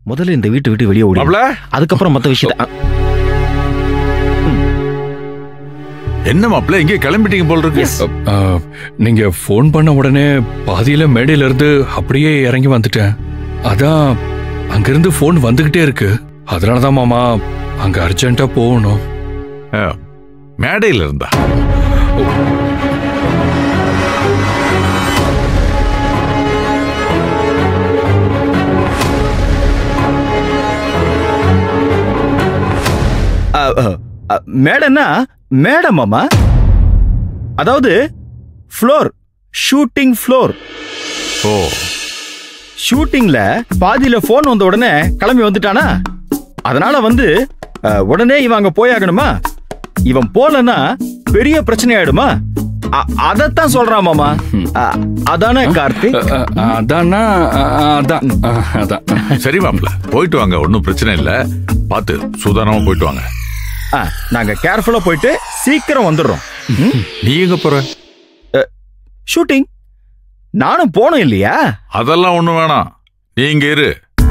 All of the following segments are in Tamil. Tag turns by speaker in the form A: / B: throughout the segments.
A: முதல்ல இந்த வீட்டை விட்டு வெளியே ஓடி
B: மாப்ள
A: அதுக்கப்புறம் மத்த விஷயத்த அ,
B: என்ன மாப்ள இங்கே கிளம்பிட்டீங்க போல் இருக்கு
C: ஆ, நீங்க ஃபோன் பண்ண உடனே பாதியில மேடையில இருந்து அப்படியே இறங்கி வந்துட்டேன் அதான் அங்கிருந்து ஃபோன் வந்துகிட்டே இருக்கு அதனாலதான் மாமா அங்க அர்ஜென்ட்டா போகணும்
B: ஆ, மேடையில இருந்தா
A: அ, அ, அ, மேடம்னா மேடம் மாமா அதாவது ஃப்ளோர் ஷூட்டிங் ஃப்ளோர்
B: ஓ
A: ஷூட்டிங்ல பாதியில போன் வந்த உடனே கிளம்பி வந்துட்டானா அதனால வந்து அ, உடனே இவன் அங்க போயாகணுமா இவன் போலன்னா பெரிய பிரச்சனை ஆயிடுமா அ- அதத்தான் சொல்றான் மாமா அ, அதானே கார்த்திக்
C: அ, அ, அதான்னா அ, அ, அதான் அ, அதான்
B: சரி மாப்ள போயிட்டு வாங்க ஒன்றும் பிரச்சனை இல்ல பார்த்து சூதானமா போயிட்டு வாங்க
A: அ, நாங்க கேர்ஃபுல்லா போயிட்டு சீக்கிரம் வந்துடுறோம் ம்?
B: நீ எங்க போற
A: ஷூட்டிங் நானும் போனோம் இல்லையா
B: அதெல்லாம் ஒண்ணும் வேணாம் நீ இங்க இரு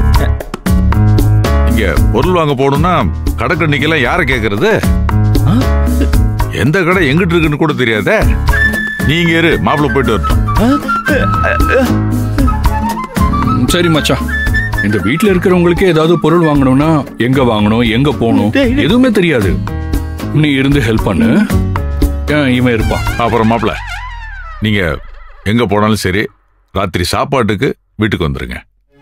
B: இங்க பொருள் வாங்க போகணும்னா கடைக்கண்ணிக்கெல்லாம் யாரை கேக்குறது
A: ஆ?
B: எந்த கடை எங்கிட்டு இருக்குன்னு கூட தெரியாதே நீ இங்க இரு மாப்பிள்ள போயிட்டு வரட்டும்
A: அ,
C: ம், சரி மச்சான் இந்த வீட்ல இருக்கிறவங்களுக்கே ஏதாவது பொருள் வாங்கணும்னா எங்க வாங்கணும் எங்க போகணும்
A: டேய், டேய்.
C: எதுவுமே தெரியாது நீ இருந்து ஹெல்ப் பண்ணு ஏன் இவன் இருப்பான்
B: அப்புறம் மாப்பிள்ள நீங்க எங்க போனாலும் சரி ராத்திரி சாப்பாட்டுக்கு வீட்டுக்கு வந்துருங்க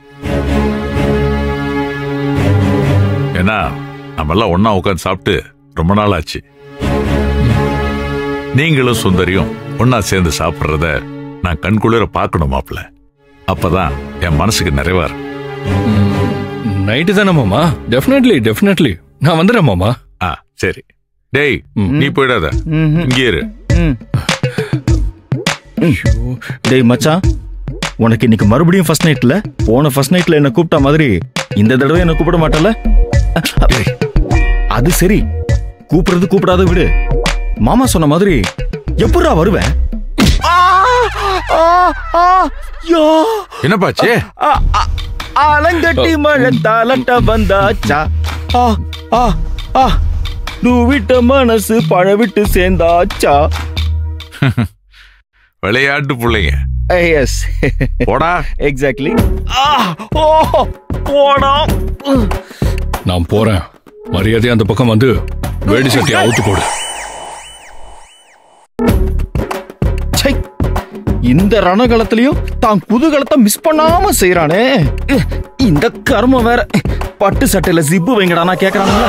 B: ஏன்னா நம்ம எல்லாம் ஒண்ணா உட்காந்து சாப்பிட்டு ரொம்ப நாள் ஆச்சு நீங்களும் சுந்தரியும் ஒண்ணா சேர்ந்து சாப்பிடுறத நான் கண்குளிர பார்க்கணும் மாப்பிள்ள அப்பதான் என் மனசுக்கு நிறைவா இருக்கும்
C: நைட்டு தானே மாமா டெஃபினெட்லி டெஃபினெட்லி நான் வந்துடுறேன் மாமா
B: ஆ சரி டேய்
C: ம்.
B: நீ போயிடாத
A: ம்ஹும்.
B: இங்கே இரு
A: ம். டேய் மச்சான் உனக்கு இன்னைக்கு மறுபடியும் ஃபர்ஸ்ட் நைட்ல போன ஃபர்ஸ்ட் நைட்ல என்ன கூப்பிட்ட மாதிரி இந்த தடவை என்ன கூப்பிட மாட்டல அது சரி கூப்பிடுறது கூப்பிடாத விடு மாமா சொன்ன மாதிரி எப்படிடா வருவேன் ஆ, ஆ, ஆ, யோ.
B: என்னப்பாச்சு
A: ஆ, ஆ, ஆலங்கட்டி மழை தாளட்ட வந்தாச்சா ஆ ஆ ஆ நீ விட்ட மனசு பழ விட்டு சேர்ந்தாச்சா
B: விளையாட்டு பிள்ளைங்க
A: எஸ்
B: போடா
A: எக்ஸாக்ட்லி ஆ ஓ போடா
C: நான் போறேன் மரியாதையா அந்த பக்கம் வந்து வேடி சட்டியை அவுத்து போடு
A: ச்சை இந்த ரணகலத்திலையும் தான் குதூகலத்தை மிஸ் பண்ணாம செய்யறானே இந்த கர்மம் வேற பட்டு சட்டையில ஜிப்பு வைங்கடானா கேக்குறாங்களா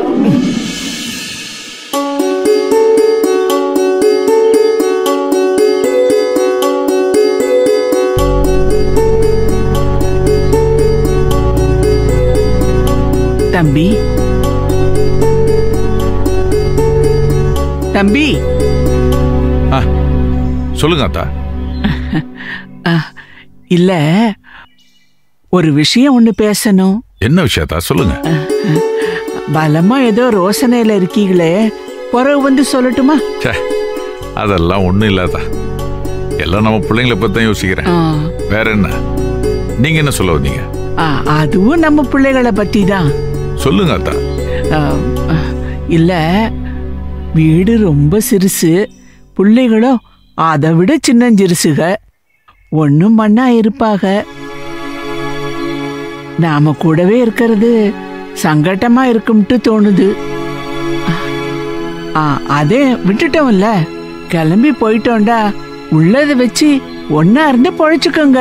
D: தம்பி தம்பி
B: சொல்லுங்க அத்தா
D: இல்ல ஒரு விஷயம் ஒண்ணு பேசணும்
B: என்ன விஷயத்தா சொல்லுங்க
D: பலமா ஏதோ ரோசனையில இருக்கீங்களே பிறகு வந்து சொல்லட்டுமா
B: ச்சே அதெல்லாம் ஒண்ணும் இல்லாதா எல்லாம் நம்ம பிள்ளைங்களை பத்தி தான் யோசிக்கிறேன்
D: ஆ,
B: வேற என்ன நீங்க என்ன சொல்ல வந்தீங்க
D: ஆ, அதுவும் நம்ம பிள்ளைகளை பத்தி தான்
B: சொல்லுங்க அத்தா
D: இல்ல வீடு ரொம்ப சிறுசு பிள்ளைகளும் அதை விட சின்னஞ்சிறுசுக ஒண்ணும் மண்ணா இருப்பாக நாம கூடவே இருக்கிறது சங்கட்டமா இருக்கும்ட்டு தோணுது ஆ, அதே விட்டுட்டோம்ல கிளம்பி போயிட்டோம்டா உள்ளதை வச்சு ஒன்னா இருந்து பொழைச்சுக்கோங்க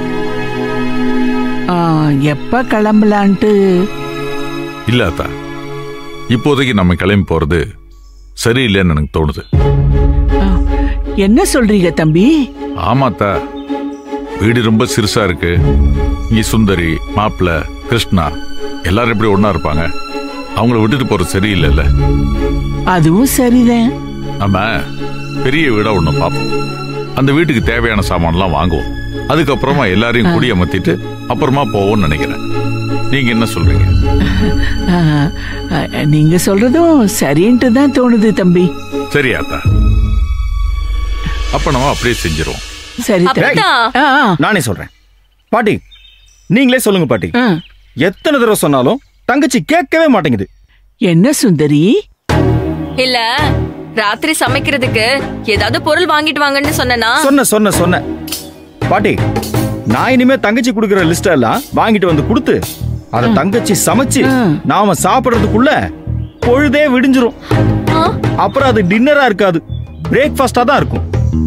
D: ஆ, எப்ப கிளம்பலான்ட்டு
B: இல்ல அத்தா இப்போதைக்கு நம்ம கிளம்பி போறது சரியில்லைன்னு எனக்கு தோணுது
D: ஆ, என்ன சொல்றீங்க தம்பி
B: ஆமாத்தா வீடு ரொம்ப சிறுசா இருக்கு இங்க சுந்தரி மாப்பிள்ள கிருஷ்ணா எல்லாரும் எப்படி ஒண்ணா இருப்பாங்க அவங்கள விட்டுட்டு போறது சரியில்லைல்ல
D: அதுவும் சரிதான்
B: நம்ம பெரிய வீடா ஒண்ணு பார்ப்போம் அந்த வீட்டுக்கு தேவையான சாமான்லாம் வாங்குவோம் அதுக்கப்புறமா எல்லாரையும் குடியமர்த்திட்டு அப்புறமா போவோம்னு நினைக்கிறேன் நீங்க என்ன சொல்றீங்க
D: ஆ, ஆ, நீங்க சொல்றதும் சரின்ட்டு தான் தோணுது தம்பி
B: சரியாத்தா அப்ப நம்ம அப்படியே செஞ்சிருவோம்
D: சரி தம்பி
E: அப்பா
D: ஆ, ஆ,
A: நானே சொல்றேன் பாட்டி நீங்களே சொல்லுங்க பாட்டி
D: ஆ.
A: எத்தனை தடவை சொன்னாலும் தங்கச்சி கேட்கவே மாட்டேங்குது
D: என்ன சுந்தரி
E: இல்ல ராத்திரி சமைக்கிறதுக்கு ஏதாவது பொருள் வாங்கிட்டு வாங்கன்னு சொன்னனா
A: சொன்ன சொன்ன சொன்ன பாட்டி நான் இனிமே தங்கச்சி கொடுக்குற லிஸ்ட் எல்லாம் வாங்கிட்டு வந்து கொடுத்து அத தங்கச்சி சமைச்சு
D: ம்.
A: நாம சாப்பிடுறதுக்குள்ள பொழுதே விடிஞ்சிரும்
E: ஆ,
A: அப்புறம் அது டின்னரா இருக்காது பிரேக்ஃபாஸ்டா தான் இருக்கும்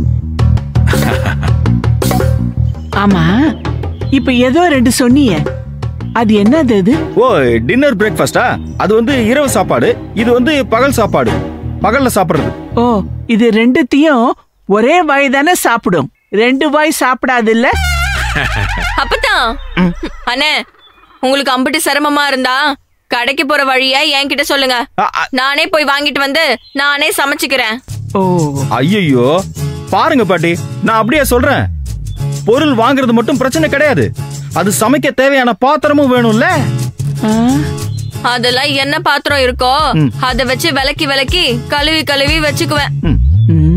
D: ஆமா இப்ப ஏதோ ரெண்டு சொன்னியே அது என்னது அது
A: ஓ டின்னர் பிரேக்ஃபாஸ்டா அது வந்து இரவு சாப்பாடு இது வந்து பகல் சாப்பாடு பகல்ல சாப்பிடுறது
D: ஓ இது ரெண்டுத்தையும் ஒரே வாய் தானே சாப்பிடும் ரெண்டு வாய் சாப்பிடாது இல்ல
E: அப்பதான் அண்ணே உங்களுக்கு அம்பிட்டு சிரமமா இருந்தா கடைக்கு போற வழிய என்கிட்ட சொல்லுங்க
A: அ, அ,
E: நானே போய் வாங்கிட்டு வந்து நானே சமைச்சுக்கிறேன்
D: ஓ
A: ஐயையோ பாருங்க பாட்டி நான் அப்படியே சொல்றேன் பொருள் வாங்குறது மட்டும் பிரச்சனை கிடையாது அது சமைக்க தேவையான பாத்திரமும் வேணும்ல
D: ஆ,
E: அதெல்லாம் என்ன பாத்திரம் இருக்கோ அத வச்சு விலக்கி விலக்கி கழுவி கழுவி வச்சுக்குவேன்
A: ம்.
D: ம்.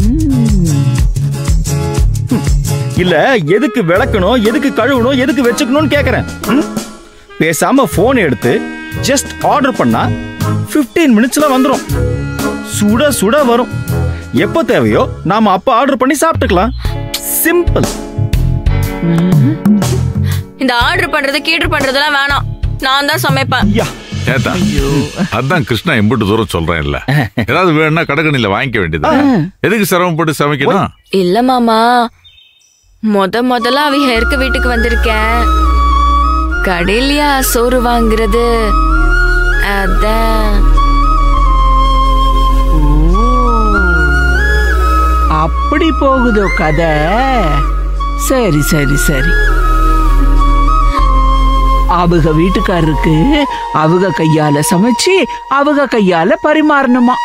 A: இல்ல எதுக்கு விளக்கணும் எதுக்கு கழுவணும் எதுக்கு வச்சுக்கணும்னு கேக்குறேன் ம்? பேசாம போன் எடுத்து ஜஸ்ட் ஆர்டர் பண்ணா 15 மினிட்ஸ்ல வந்துரும் சுட சுட வரும் எப்போ தேவையோ நாம அப்ப ஆர்டர் பண்ணி சாப்பிட்டுக்கலாம் சிம்பிள்
E: இந்த ஆர்டர் பண்றது கீட்ரு பண்றதெல்லாம் வேணாம் நான் தான் சமைப்பேன்
A: யா
B: ஏத்தா அதான் கிருஷ்ணா எம்பிட்டு தூரம் சொல்றேன் இல்ல ஏதாவது வேணும்னா கடகணில வாங்கிக்க வேண்டியது எதுக்கு சிரமப்பட்டு சமைக்கணும்
E: இல்ல மாமா முத முதல்ல அவ ஹெர்க்கு வீட்டுக்கு வந்திருக்கேன் கடையிலயா சோறு வாங்குறது அதான்
D: ஓ. அப்படி போகுதோ கதை சரி சரி சரி அவங்க வீட்டுக்காரருக்கு அவங்க கையால சமைச்சு அவங்க கையால பரிமாறணுமா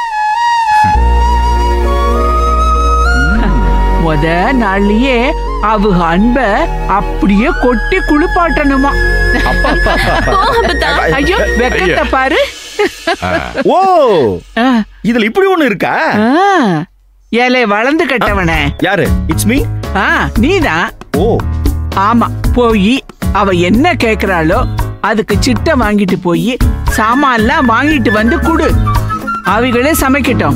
D: முத நாள்லயே அவங்க அன்ப அப்படியே கொட்டி குளிப்பாட்டணுமா
E: போ, அப்பத்தா.
D: ஐயோ வெக்கத்தை பாரு
A: ஓ
D: ஆ,
A: இதுல இப்படி ஒண்ணு இருக்கா
D: ஆ. ஏலே வளர்ந்து கட்டவனே
A: யாரு இட்ஸ் மீ
D: ஆ நீதான்
A: ஓ
D: ஆமா போய் அவ என்ன கேக்குறாளோ அதுக்கு சிட்டை வாங்கிட்டு போய் சாமான்லாம் வாங்கிட்டு வந்து குடு அவைகளே சமைக்கட்டும்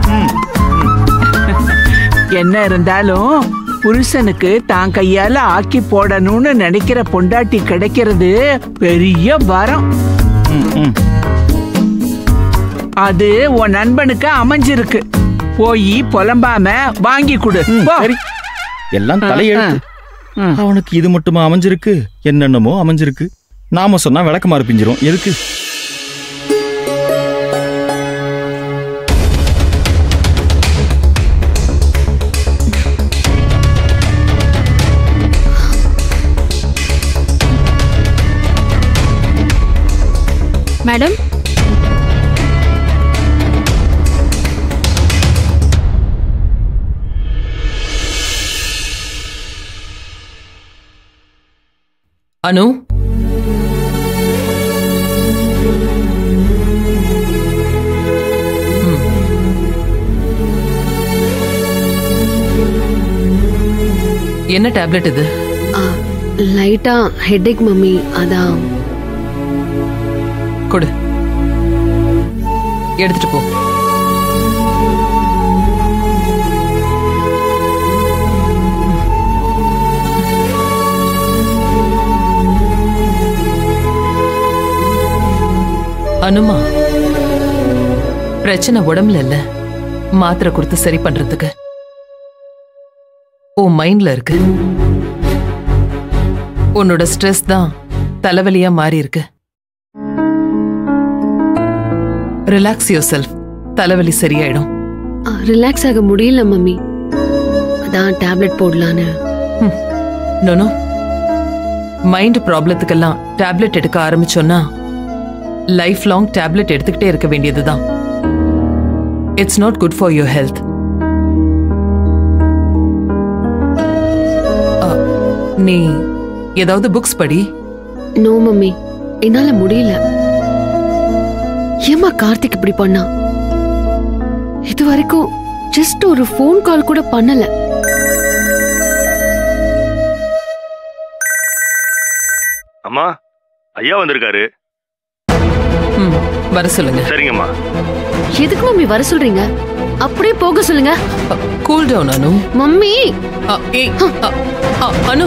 D: என்ன இருந்தாலும் புருஷனுக்கு தான் கையால ஆக்கி போடணும்னு நினைக்கிற பொண்டாட்டி கிடைக்கிறது பெரிய வரம்
A: ம், ம்.
D: அது உன் நண்பனுக்கு அமைஞ்சிருக்கு போய் புலம்பாம வாங்கி கொடு
A: ம்,
D: போ.
A: சரி எல்லாம் தலையெழுத்து
D: ஆ, ஆ.
A: அவனுக்கு இது மட்டுமா அமைஞ்சிருக்கு என்னென்னமோ அமைஞ்சிருக்கு நாம சொன்னா விளக்கமாறு பிஞ்சிரும் எதுக்கு
F: மேடம்
G: அனு ம். என்ன டேப்லெட் இது
F: லைட்டா ஹெட்டேக் மம்மி அதான்
G: கொடு எடுத்துட்டு போ அனுமா பிரச்சனை உடம்புல இல்ல மாத்திரை கொடுத்து சரி பண்றதுக்கு உன் மைண்ட்ல இருக்கு உன்னோட ஸ்ட்ரெஸ் தான் தலைவலியா மாறி இருக்கு ரிலாக்ஸ் யோர் செல்ஃப் தலைவலி சரியாயிடும்
F: ரிலாக்ஸ் ஆக முடியல மம்மி அதான் டேப்லெட் போடலான்னு
G: நோனோ மைண்ட் ப்ராப்ளத்துக்கெல்லாம் டேப்லெட் எடுக்க ஆரம்பிச்சோன்னா லைஃப் லாங் டேப்லெட் எடுத்துக்கிட்டே இருக்க வேண்டியதுதான் it's not good for your health நீ ஏதாவது புக்ஸ் படி
F: நோ மம்மி என்னால முடியல ஏமா கார்த்திக் இப்படி பண்ணா இது வரைக்கும் ஜஸ்ட் ஒரு ஃபோன் கால் கூட பண்ணல
H: அம்மா ஐயா வந்திருக்காரு
G: ம் வர சொல்லுங்க
H: சரிங்கம்மா
F: எதுக்கு மம்மி வர சொல்றீங்க அப்படியே போக சொல்லுங்க
G: கூல் டவுன் அனு
F: மம்மி
G: அ, ஏய், அ, அ, அனு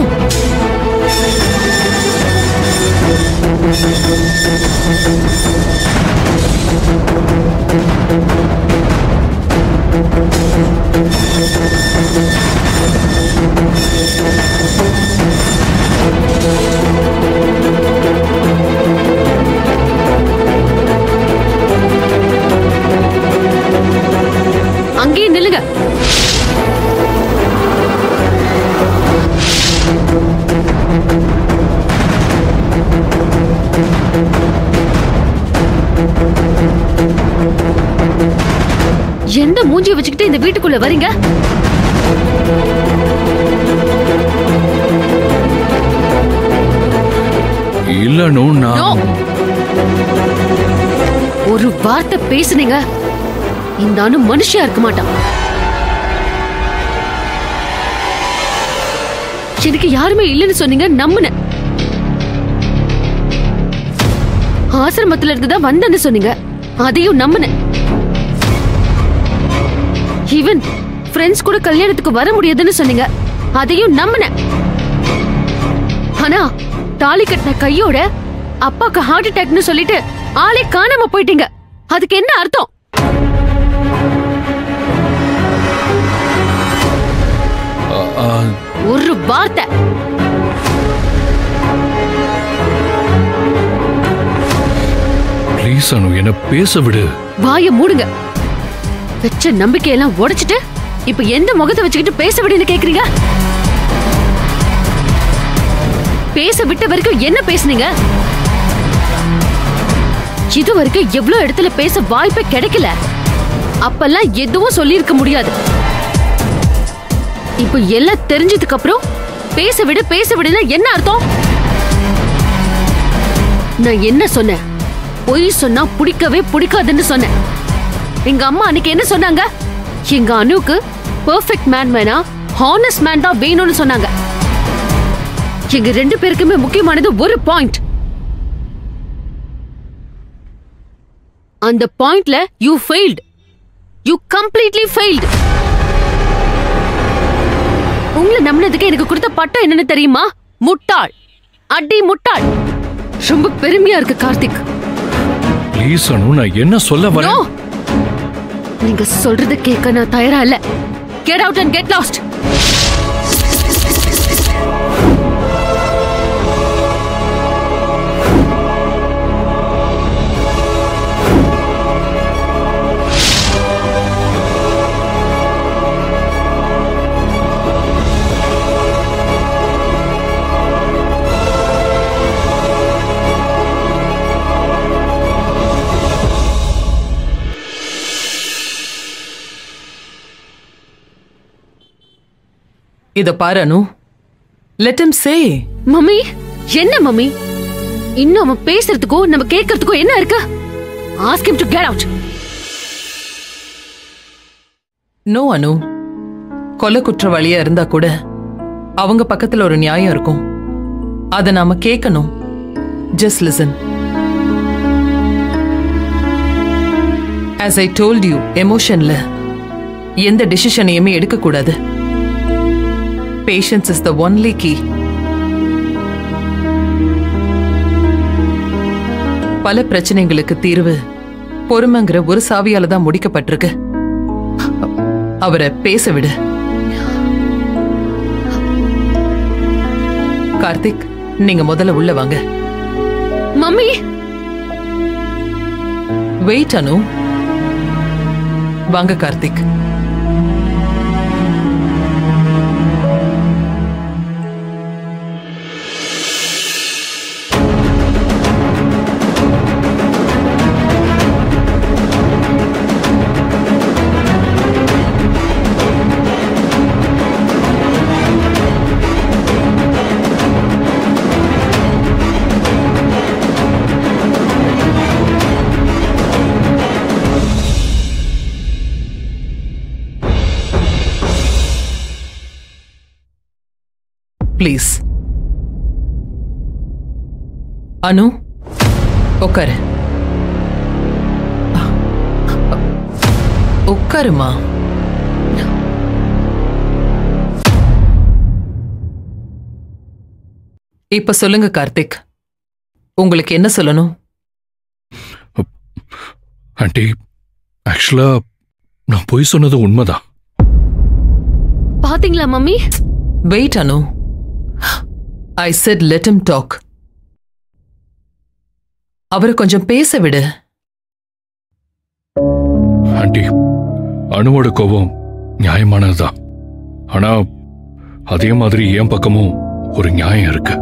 F: அங்கேயே நில்லுங்க எந்த மூஞ்சிய வச்சுக்கிட்டு இந்த வீட்டுக்குள்ள வரீங்க
C: இல்லனு
F: நோ
C: நான்
F: ஒரு வார்த்தை பேசுனீங்க இந்த அணு மனுஷியா இருக்க மாட்டான் எனக்கு யாருமே இல்லைன்னு சொன்னீங்க நம்புனேன் ஆசிரமத்துல இருந்து தான் வந்தேன்னு சொன்னீங்க அதையும் நம்பினேன் ஈவன் ஃப்ரெண்ட்ஸ் கூட கல்யாணத்துக்கு வர முடியாதுன்னு சொன்னீங்க அதையும் நம்பினேன் ஆனா தாலி கட்டின கையோட அப்பாக்கு ஹார்ட் அட்டாக்னு சொல்லிட்டு ஆளே காணாம போயிட்டீங்க அதுக்கு என்ன அர்த்தம்
C: ஆ,
F: ஒரு வார்த்தை
C: ப்ளீஸ் அனு என்ன பேச விடு
F: வாய மூடுங்க வச்ச நம்பிக்கையெல்லாம் உடைச்சிட்டு இப்ப எந்த முகத்தை வச்சுக்கிட்டு பேச விடுன்னு கேக்குறீங்க பேச விட்ட வரைக்கும் என்ன பேசுனீங்க இது வரைக்கும் எவ்வளவு இடத்துல பேச வாய்ப்பே கிடைக்கல அப்பெல்லாம் எதுவும் சொல்லியிருக்க முடியாது இப்ப எல்லாம் தெரிஞ்சதுக்கு அப்புறம் பேச விடு பேச விடுன்னா என்ன அர்த்தம் நான் என்ன சொன்னேன் பொய் சொன்னா பிடிக்கவே பிடிக்காதுன்னு சொன்னேன் எங்க அம்மா அன்னைக்கு என்ன சொன்னாங்க எங்க அனுக்கு பெர்ஃபெக்ட் மேன் வேணா ஹானஸ்ட் மேன் தான் வேணும்னு சொன்னாங்க எங்க ரெண்டு பேருக்குமே முக்கியமானது ஒரு பாயிண்ட் அந்த பாயிண்ட்ல you failed you completely failed உங்களை நம்பினதுக்கு எனக்கு கொடுத்த பட்டம் என்னன்னு தெரியுமா முட்டாள் அடி முட்டாள் ரொம்ப பெருமையா இருக்கு கார்த்திக்
C: ப்ளீஸ் அனு நான் என்ன சொல்ல
F: நோ
C: வரேன்
F: நீங்க சொல்றத கேட்க நான் தயாரா இல்ல get out and get lost
G: இத பாரு Anu let him say
F: mummy என்ன மம்மி இன்னும் அவன் பேசுறதுக்கோ நம்ம கேட்கறதுக்கோ என்ன இருக்கு ask him to get out
G: no Anu கொலை குற்றவாளியா இருந்தா கூட அவங்க பக்கத்துல ஒரு நியாயம் இருக்கும் அத நாம கேட்கணும் just listen as I told you எமோஷன்ல எந்த டிசிஷனையுமே எடுக்க கூடாது patience is the only key பல பிரச்சனைகளுக்கு தீர்வு பொறுமைங்கிற ஒரு சாவியால தான் முடிக்கப்பட்டிருக்கு அவரை பேச விடு கார்த்திக் நீங்க முதல்ல உள்ள வாங்க
F: மம்மி
G: வெயிட் அனு வாங்க கார்த்திக் ப்ளீஸ் அனு உட்காரு உட்காருமா இப்ப சொல்லுங்க கார்த்திக் உங்களுக்கு என்ன சொல்லணும்
C: ஆண்டி ஆக்சுவலா நான் பொய் சொன்னது உண்மைதான்
F: பாத்தீங்களா mummy
G: wait Anu I said let him talk அவரை கொஞ்சம் பேச விடு
C: ஆண்டி அணுவோட கோபம் நியாயமானதுதான் ஆனா அதே மாதிரி என் பக்கமும் ஒரு நியாயம் இருக்கு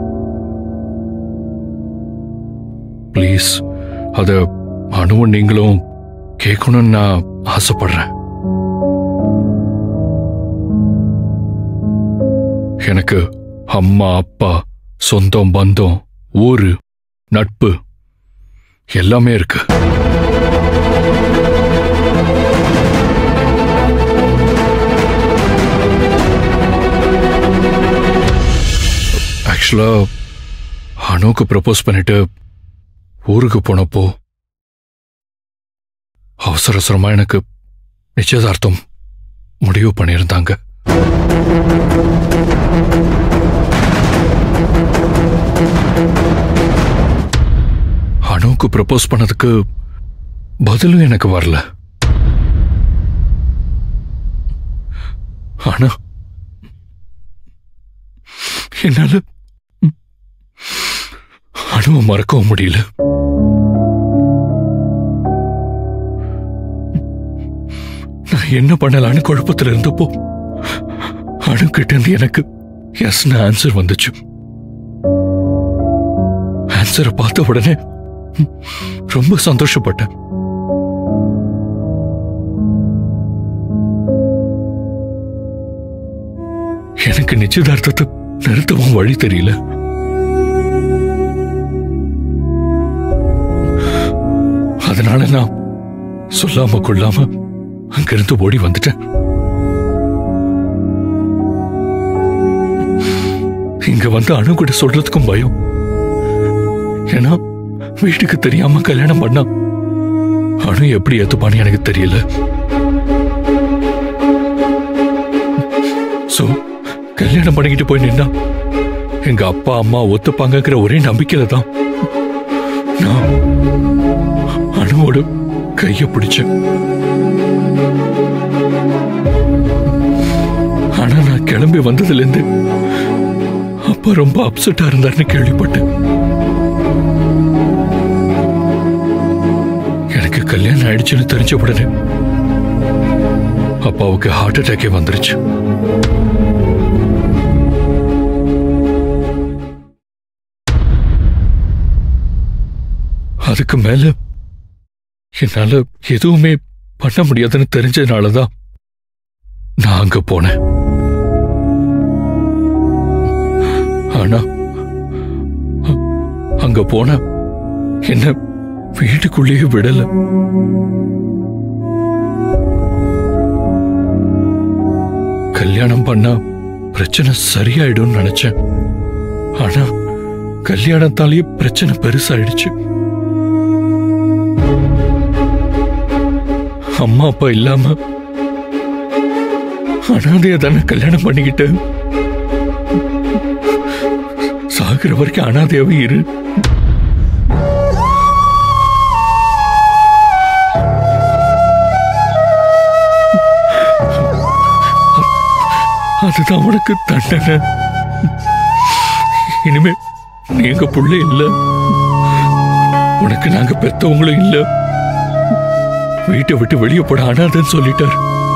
C: ப்ளீஸ் அத அணுவும் நீங்களும் கேட்கணும்னு நான் ஆசைப்படுறேன் எனக்கு அம்மா அப்பா சொந்தம் பந்தம் ஊரு நட்பு எல்லாமே இருக்கு ஆக்சுவலா அணுக்கு ப்ரப்போஸ் பண்ணிட்டு ஊருக்கு போனப்போ அவசர அவசரமா எனக்கு நிச்சயதார்த்தம் முடிவு பண்ணியிருந்தாங்க அணுக்கு ப்ரப்போஸ் பண்ணதுக்கு பதிலும் எனக்கு வரல ஆனா என்னால அணுவை மறக்கவும் முடியல நான் என்ன பண்ணலான்னு குழப்பத்துல இருந்தப்போ அணு கிட்ட இருந்து எனக்கு எஸ்னு ஆன்சர் வந்துச்சு ஆன்சரை பார்த்த உடனே ம், ரொம்ப சந்தோஷப்பட்டேன் எனக்கு நிச்சயதார்த்தத்தை நிறுத்தவும் வழி தெரியல அதனால நான் சொல்லாம கொள்ளாம அங்கிருந்து ஓடி வந்துட்டேன் இங்க வந்து அணு கூட சொல்றதுக்கும் பயம் ஏன்னா வீட்டுக்கு தெரியாம கல்யாணம் பண்ணா அணு எப்படி ஏத்துப்பான்னு எனக்கு தெரியல சோ கல்யாணம் பண்ணிக்கிட்டு போய் நின்னா எங்க அப்பா அம்மா ஒத்துப்பாங்கங்கிற ஒரே நம்பிக்கையில தான் நான் அணுவோட கைய பிடிச்சேன் ஆனா நான் கிளம்பி வந்ததுல இருந்து அப்பா ரொம்ப அப்செட்டா இருந்தாருன்னு கேள்விப்பட்டேன் எனக்கு கல்யாணம் ஆயிடுச்சுன்னு தெரிஞ்ச உடனே அப்பாவுக்கு ஹார்ட் அட்டாக்கே வந்துருச்சு அதுக்கு மேல என்னால எதுவுமே பண்ண முடியாதுன்னு தெரிஞ்சதுனாலதான் நான் அங்க போனேன் ஆனா அ- அங்க போன என்ன வீட்டுக்குள்ளேயே விடல கல்யாணம் பண்ணா பிரச்சனை சரியாயிடும்னு நினைச்சேன் ஆனா கல்யாணத்தாலேயே பிரச்சனை பெருசாயிடுச்சு அம்மா அப்பா இல்லாம அனாதைய தானே கல்யாணம் பண்ணிக்கிட்டு சாகுற வரைக்கும் அனாதையாவே இரு அதுதான் உனக்கு தண்டனை இனிமே நீங்க புள்ள இல்ல உனக்கு நாங்க பெத்தவங்களும் இல்ல வீட்டை விட்டு வெளியே போட அனாதன்னு சொல்லிட்டார்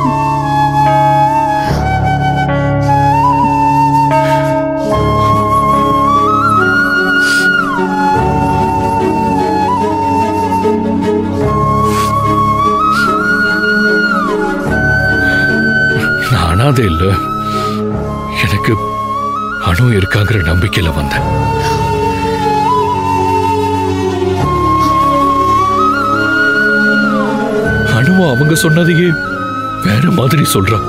C: நான் அனாதை இல்ல எனக்கு அணு இருக்காங்கிற நம்பிக்கையில வந்தேன் அணுவும் அவங்க சொன்னதையே வேற மாதிரி சொல்றான்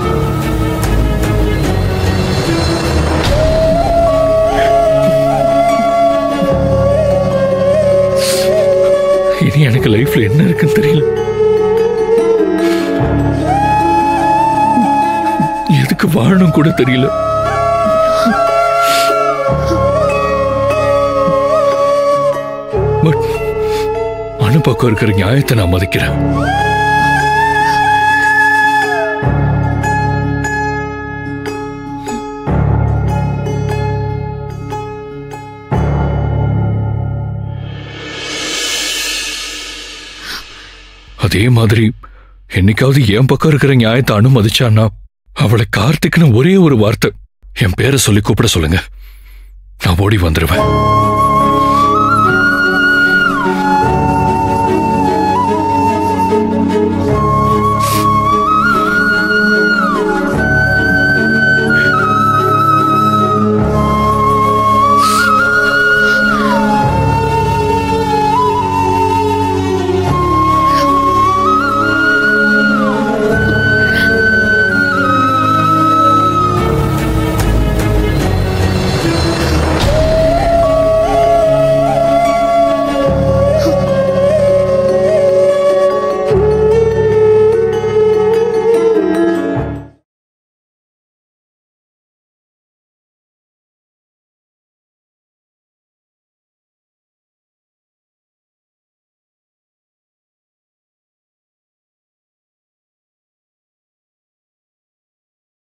C: லைஃப்ல என்ன இருக்குன்னு தெரியல எதுக்கு வாழணும் கூட தெரியல பட் அணு பக்கம் இருக்கிற நியாயத்தை நான் மதிக்கிறேன் அதே மாதிரி என்னைக்காவது என் பக்கம் இருக்கிற நியாயத்தை அனுமதிச்சான்னா அவளை கார்த்திக்னு ஒரே ஒரு வார்த்தை என் பேரை சொல்லி கூப்பிட சொல்லுங்க நான் ஓடி வந்துருவேன்